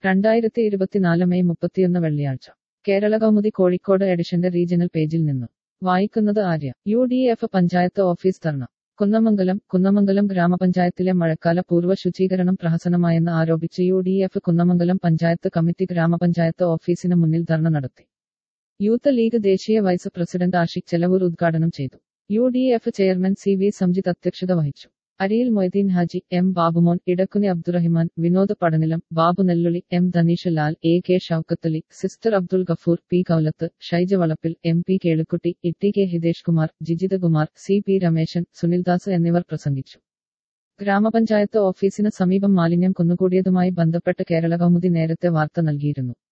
രണ്ടായിരത്തി ഇരുപത്തിനാല് മെയ് മുപ്പത്തിയൊന്ന് വെള്ളിയാഴ്ച കേരള കൗമുദി കോഴിക്കോട് എഡിഷന്റെ റീജിയണൽ പേജിൽ നിന്നും വായിക്കുന്നത് Arya U D F panchayat office dharna Kunnamangalam Kunnamangalam ഗ്രാമപഞ്ചായത്തിലെ മഴക്കാല പൂർവ്വ ശുചീകരണം പ്രഹസനമായെന്ന് ആരോപിച്ച് U D F Kunnamangalam panchayat committee grama panchayat ഓഫീസിന് മുന്നിൽ ധർണ നടത്തി യൂത്ത് ലീഗ് ദേശീയ വൈസ് പ്രസിഡന്റ് ആഷിഖ് ചെലവൂർ ഉദ്ഘാടനം ചെയ്തു U D F chairman C V Samjith അധ്യക്ഷത വഹിച്ചു Ariyil Moideen Haji M Babumon Idakkuni Abdurahiman Vinod Padanilam Babu Nelluli M Dhaneesh Lal A K Shoukathali sister Abdul Gafoor P കൗലത്ത് Shaija Valappil M P Kelukutty Itti K Hitesh Kumar Jijitha Kumar C P Rameshan Sunildas എന്നിവർ പ്രസംഗിച്ചു ഗ്രാമപഞ്ചായത്ത് ഓഫീസിന് സമീപം മാലിന്യം കുന്നുകൂടിയതുമായി ബന്ധപ്പെട്ട് കേരള കൗമുദി നേരത്തെ വാർത്ത നൽകിയിരുന്നു